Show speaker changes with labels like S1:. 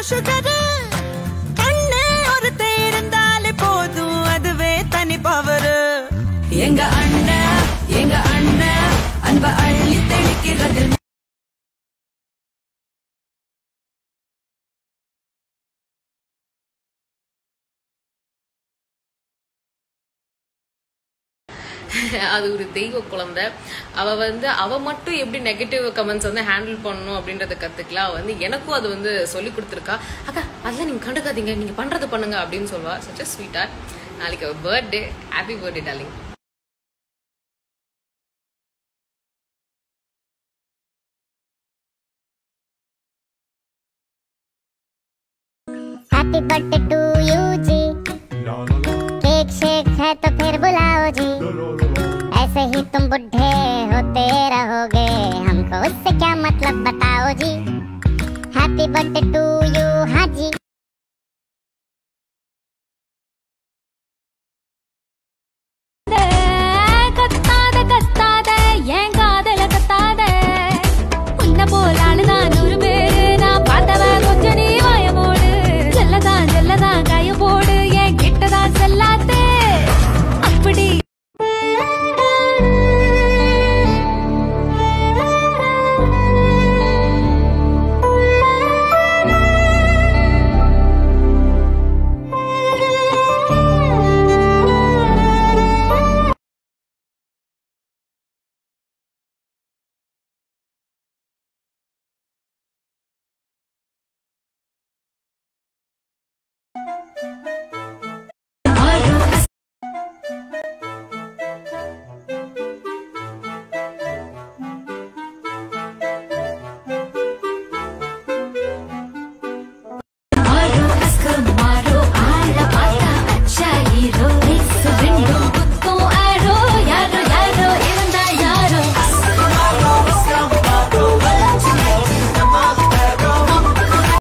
S1: sugar கண்ணு ஒருத்த இருந்தாலே போதும் அதுவே தனி பவரு
S2: எங்க அண்ணன் எங்க அண்ணன் அன்ப அள்ளி தெளிக்கிறது
S3: அது ஒரு தெய்வ குழந்தை அவ வந்து அவ மட்டும் எப்படி நெகட்டிவ் கமெண்ட்ஸ் வந்து ஹேண்டில் பண்ணணும் அப்படின்றத கத்துக்கலாம் அவ வந்து எனக்கும் அது வந்து சொல்லி கொடுத்துருக்கா அக்கா அதெல்லாம் நீங்க கண்டுக்காதீங்க நீங்க பண்றது பண்ணுங்க அப்படின்னு சொல்லுவா சச் ஸ்வீட்டா நாளைக்கு birthday happy birthday darling
S4: happy birthday to you जी केक शेक है तो फिर बुलाओ जी ऐसे ही तुम बुढ़े होते रहोगे हमको उससे क्या मतलब बताओ जी हैप्पी बर्थडे टू यू